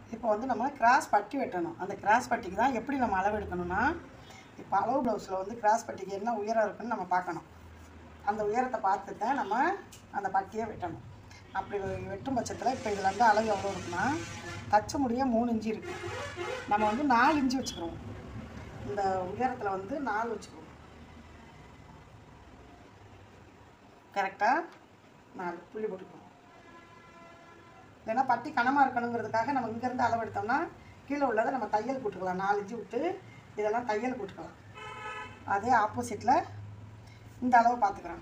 இப்போ வந்து நம்ம கிராஸ் பட்டி வெட்டணும் அந்த கிராஸ் பட்டிக்கு தான் எப்படி நம்ம அளவு எடுக்கணும்னா இப்போ அளவு ப்ளவுஸில் வந்து கிராஸ் பட்டிக்கு என்ன உயரம் இருக்குன்னு நம்ம பார்க்கணும் அந்த உயரத்தை பார்த்து தான் நம்ம அந்த பட்டியை வெட்டணும் அப்படி வெட்டும் பட்சத்தில் இப்போ இதில் வந்து அளவு எவ்வளோ இருக்குன்னா தச்ச முடிய மூணு இன்ச்சு இருக்குது நம்ம வந்து நாலு இன்ச்சு வச்சுக்கிறோம் இந்த உயரத்தில் வந்து நாலு வச்சுக்கிறோம் கரெக்டாக நாலு புள்ளி போட்டுக்கணும் ஏன்னா பட்டி கனமாக இருக்கணுங்கிறதுக்காக நம்ம இங்கேருந்து அளவு எடுத்தோம்னா கீழே உள்ளதை நம்ம தையல் போட்டுக்கலாம் நாலு இன்ச்சு விட்டு இதெல்லாம் தையல் போட்டுக்கலாம் அதே ஆப்போசிட்டில் இந்த அளவு பார்த்துக்கிறாங்க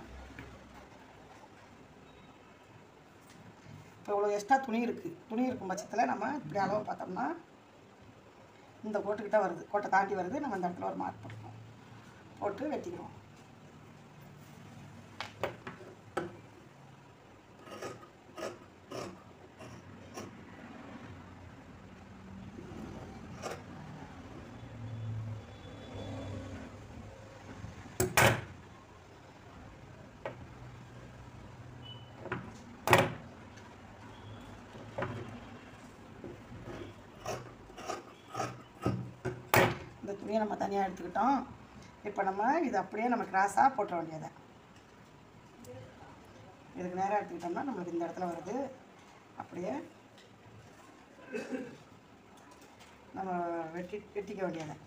இப்போ இவ்வளோ எக்ஸ்ட்ரா துணி இருக்குது துணி இருக்கும் பட்சத்தில் நம்ம இப்படி அளவு பார்த்தோம்னா இந்த கோட்டுக்கிட்ட வருது கோட்டை தாண்டி வருது நம்ம இந்த இடத்துல ஒரு மார்க் போட்டுக்கணும் போட்டு வெட்டிக்கிறோம் இந்த துணியை நம்ம தனியாக எடுத்துக்கிட்டோம் இப்போ நம்ம இது அப்படியே நம்ம கிராஸாக போட்டுற வேண்டியதை இதுக்கு நேராக எடுத்துக்கிட்டோம்னா நம்மளுக்கு இந்த இடத்துல வருது அப்படியே நம்ம வெட்டி வெட்டிக்க வேண்டியதை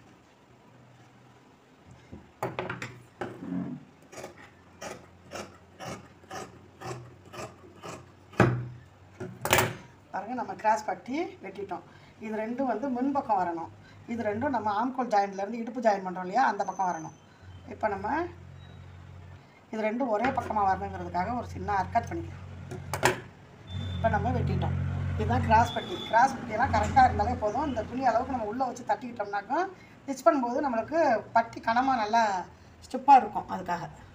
பாருங்க நம்ம கிராஸ் பட்டி வெட்டிட்டோம் இது ரெண்டும் வந்து முன்பக்கம் வரணும் இது ரெண்டும் நம்ம ஆம்கோல் ஜாயின்ட்லேருந்து இடுப்பு ஜாயின் பண்ணுறோம் இல்லையா அந்த பக்கம் வரணும் இப்போ நம்ம இது ரெண்டும் ஒரே பக்கமாக வரணுங்கிறதுக்காக ஒரு சின்ன அர்க்கட் பண்ணிக்கலாம் இப்போ நம்ம வெட்டிட்டோம் இதுதான் கிராஸ் பட்டி கிராஸ் பட்டியெல்லாம் கரெக்டாக இருந்தாலே போதும் இந்த துணி அளவுக்கு நம்ம உள்ளே வச்சு தட்டிக்கிட்டோம்னாக்கா ஸ்டிச் பண்ணும்போது நம்மளுக்கு பட்டி கனமாக நல்லா ஸ்டிப்பாக இருக்கும் அதுக்காக